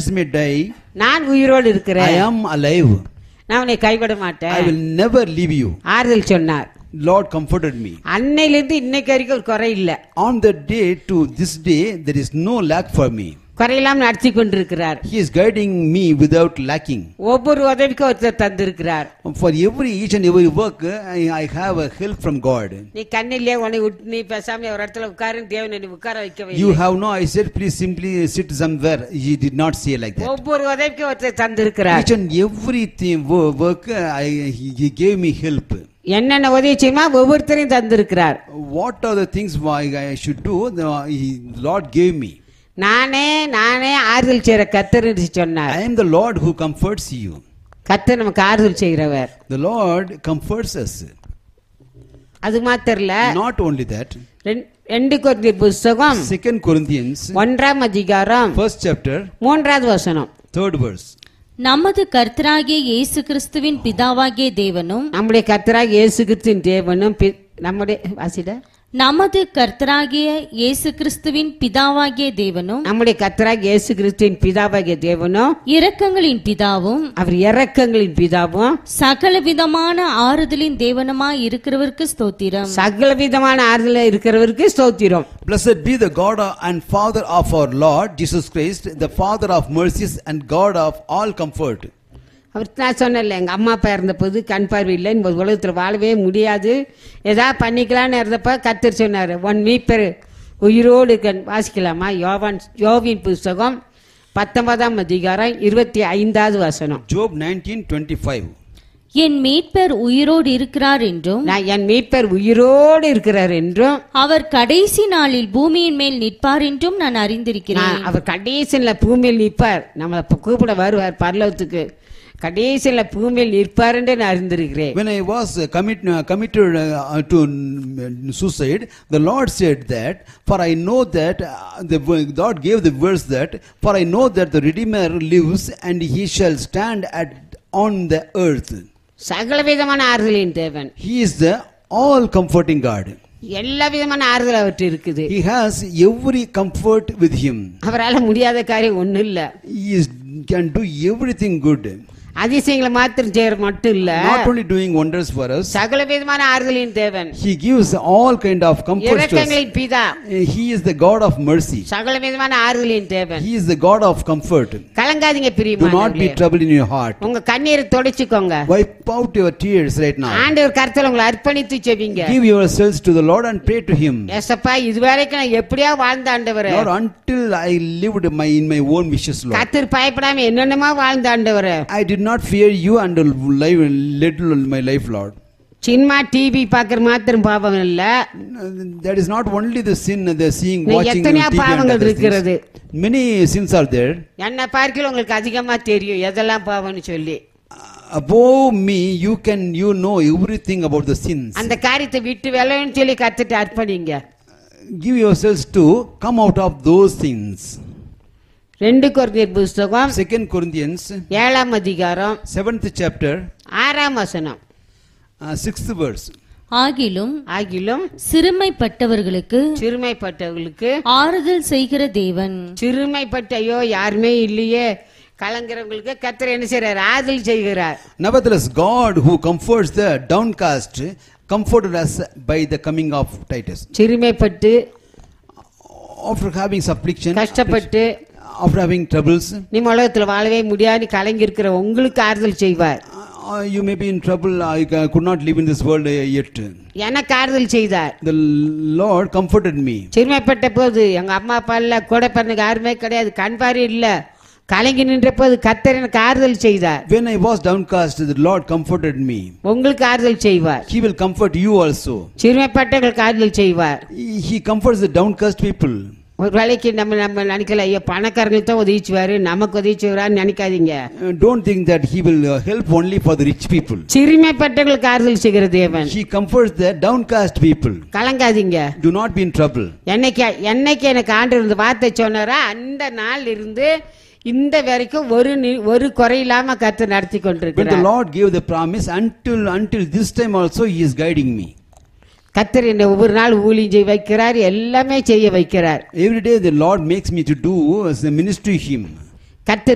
others may die, நான் உயிரோடு I இருக்கிறேன் am alive. நான் உன்னை கைவிட I மாட்டேன் will never leave you. ஆறுதல் சொன்னார் Lord comforted me. அன்னையிலிருந்து இன்னைக்கு வரைக்கும் ஒரு குறை இல்ல On that day to this day, there is no lack for me. குறையெல்லாம் நடத்தி கொண்டிருக்கிறார் He is guiding me without lacking. ஒவ்வொரு உதவிக்கும் ஒருத்தர் தந்திருக்கிறார் For every each and every work, I, I have a help from God. நீ கண்ணிலே உன்னை விட்டு நீ பேசாம ஒரு இடத்துல உட்காரு தேவன் நீ உட்கார வைக்கவே You இல்லை. have no, I said, please simply sit somewhere. He did not say like that. ஒவ்வொரு உதவிக்கும் ஒருத்தர் தந்திருக்கிறார் Each and everything wo- work, I, he, he gave me help. என்னென்ன உதவி செய்யுமா ஒவ்வொருத்தரையும் தந்திருக்கிறார் What are the things why I should do? The he, Lord gave me. நானே நானே ஆறுதல் செய்யற கத்தர் சொன்னார் I am the Lord who comforts you. கத்தர் நமக்கு ஆறுதல் செய்கிறவர் The Lord comforts us. அது மாத்திரல Not only that, ரெண்- ரெண்டு கொரிந்தியர் புஸ்தகம் Second Corinthians, ஒன்றாம் அதிகாரம் first chapter, மூன்றாவது வசனம் third verse. நமது கர்த்தராகிய இயேசு கிறிஸ்துவின் பிதாவாகிய தேவனும் நம்முடைய கத்தராக இயேசு கிறிஸ்துவின் தேவனும் பி- நம்முடைய வாசிட நமது கர்த்தராகிய இயேசு கிறிஸ்துவின் பிதாவாகிய தேவனும் நம்முடைய கத்தராக இயேசு கிறிஸ்துவின் பிதாவாகிய தேவனும் இரக்கங்களின் பிதாவும் அவர் இரக்கங்களின் பிதாவும் சகலவிதமான ஆறுதலின் தேவனுமாய் இருக்கிறவருக்கு ஸ்தோத்திரம் சகல விதமான ஆறுதல இருக்கிறவருக்கு ஸ்தோத்திரம் Blessed be the God and Father of our Lord Jesus Christ, the Father of mercies and God of all comfort. அவர் நான் சொன்னேன்ல எங்க அம்மா அப்பா இருந்தபோது கண் பார்வை இல்லை இந்த உலகத்தில் வாழவே முடியாது ஏதாவது பண்ணிக்கலாம்னு இருந்தப்ப கத்தர் சொன்னார் ஒன் மீப்பர் உயிரோடு கண் வாசிக்கலாமா யோவான் யோவின் புஸ்தகம் பத்தொன்பதாம் அதிகாரம் இருபத்தி ஐந்தாவது வசனம் Job 19:25. என் மீட்பர் உயிரோடு இருக்கிறார் என்றும் நான் என் மீட்பர் உயிரோடு இருக்கிறார் என்றும் அவர் கடைசி நாளில் பூமியின் மேல் நிற்பார் என்றும் நான் அறிந்திருக்கிறேன் நான் அவர் கடைசியில் பூமியில் நிற்பார் நம்மளை இப்ப கூப்பிட வருவார் பரலோகத்துக்கு கடைசியில் பூமியில் நிற்பார் என்று நான் அறிந்திருக்கிறேன் When I was uh, commit, uh, committed uh, to mm, suicide, the Lord said that, For I know that, uh, the Lord gave the verse that, For I know that the Redeemer lives and he shall stand at on the earth. சகல விதமான ஆறுதலின் தேவன் He is the all comforting God. எல்லா விதமான ஆறுதல் அவற்று இருக்குது He has every comfort with him. அவரால முடியாத காரியம் ஒண்ணும் இல்ல He is, can do everything good. அதிசயங்களை மாத்திரம் செய்யற மட்டும் இல்ல Not only doing wonders for us, சகல விதமான ஆறுதலின் தேவன் He gives all kind of comfort to us. இரக்கங்களின் பிதா He is the God of mercy. சகல விதமான ஆறுதலின் தேவன் He is the God of comfort. கலங்காதீங்க Do not be பிரியமானவர்களே troubled in your heart. உங்க கண்ணீரை தொடச்சுக்கோங்க Wipe out your tears right now. ஆண்டவர் கருத்துல உங்களை அர்ப்பணித்து செவிங்க Give yourselves to the Lord and pray to Him. ஏசப்பா இதுவரைக்கும் நான் எப்படியா வாழ்ந்த ஆண்டவர் Lord, until I lived my in my own wishes, Lord. கத்தர் பயப்படாம என்னென்னமா வாழ்ந்த ஆண்டவர் I did not fear you and live, led my life, Lord. Cinema TV பாக்குற மாத்திரம் பாவம் இல்ல That is not only the sin, the seeing, நீ watching எத்தனையோ TV and பாவங்கள் other இருக்கிறது. things. Many sins are there. என்ன பார்க்கல உங்களுக்கு அதிகமா தெரியும் எதெல்லாம் பாவம்னு சொல்லி Above me, you can, you know everything about the sins. அந்த காரியத்தை விட்டு விளையன்னு சொல்லி கத்துட்டு அர்ப்பணிங்க Give yourselves to come out of those things. ரெண்டு கொரிந்தியர் புஸ்தகம் Second Corinthians, ஏழாம் அதிகாரம் seventh chapter, ஆறாம் வசனம் uh, sixth verse. ஆகிலும் ஆகிலும் சிறுமைப்பட்டவர்களுக்கு சிறுமைப்பட்டவர்களுக்கு ஆறுதல் செய்கிற தேவன் சிறுமைப்பட்ட ஐயோ யாருமே இல்லையே கலங்குறவங்களுக்கு கத்தர் என்ன செய்றார் ஆதல் செய்கிறார் Nevertheless, God who comforts the downcast comforted us by the coming of Titus. சிறுமைப்பட்டு After having affliction, கஷ்டப்பட்டு after having troubles, நீ உலகத்துல வாழவே முடியாது கலங்கி இருக்கிற உங்களுக்கு ஆறுதல் செய்வார் uh, you may be in trouble. I ca- could not live in this world uh, yet. எனக்கு ஆறுதல் செய்தார் The Lord comforted me. சிறுமைப்பட்ட போது எங்க அம்மா அப்பா இல்ல கூட பிறந்தக்கு யாருமே கிடையாது கண் பார்வை இல்ல கலங்கி நின்ற போது கத்தர் எனக்கு ஆறுதல் செய்தார் When I was downcast, the Lord comforted me. உங்களுக்கு ஆறுதல் செய்வார் He will comfort you also. சிறுமைப்பட்டவர்களுக்கு ஆறுதல் செய்வார் He he comforts the downcast people. ஒரு வேலைக்கு நம்ம நம்ம நினைக்கல ஐயோ பணக்காரங்களுக்கு தான் உதவிச்சுவாரு நமக்கு உதவிச்சுவாரான்னு நினைக்காதீங்க Uh, don't think that He will uh, help only for the rich people. சிறுமைப்பட்டவர்களுக்கு ஆறுதல் செய்கிற தேவன் He comforts the downcast people. கலங்காதீங்க Do not be in trouble. என்னைக்கு என்னைக்கு எனக்கு ஆண்டு இந்த வார்த்தை சொன்னாரா அந்த நாள் இருந்து இந்த வரைக்கும் ஒரு நி- ஒரு குறை இல்லாம கத்து நடத்தி When the கொண்டிருக்கிறார் Lord gave the promise, until until this time also He is guiding me. கத்தர் என்னை ஒவ்வொரு நாள் ஊழியம் செய்ய வைக்கிறார் எல்லாமே செய்ய வைக்கிறார் Every day the Lord makes me to do as a ministry Him. கத்தர்